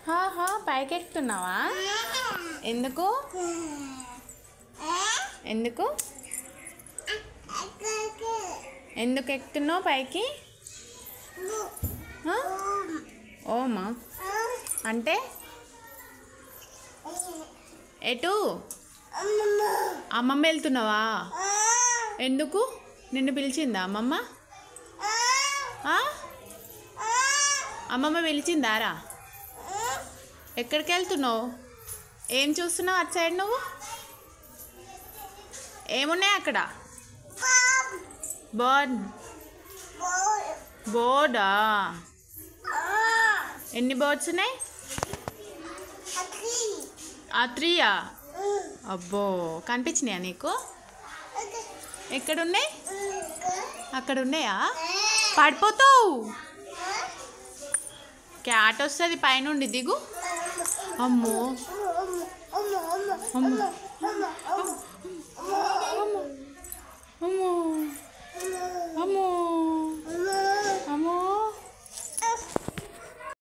హాహా పైకి ఎక్కుతున్నావా ఎందుకు ఎందుకు ఎందుకు ఎక్కుతున్నావు పైకి హా? ఓమా అంటే ఎటు అమ్మమ్మ వెళ్తున్నావా ఎందుకు నిన్ను పిలిచిందా అమ్మమ్మ ఆ? అమ్మమ్మ పిలిచిందారా ఎక్కడికి వెళ్తున్నావు ఏం చూస్తున్నావు అటు సైడ్ నువ్వు ఏమున్నాయి అక్కడ బోర్డ్ బోర్డా ఎన్ని బోర్డ్స్ ఉన్నాయి ఆ త్రీయా అబ్బో కనిపించినాయా నీకు ఎక్కడున్నాయి అక్కడ ఉన్నాయా పడిపోతావు క్యాట్ వస్తుంది పైనుండి దిగు అమ్మో అమ్మో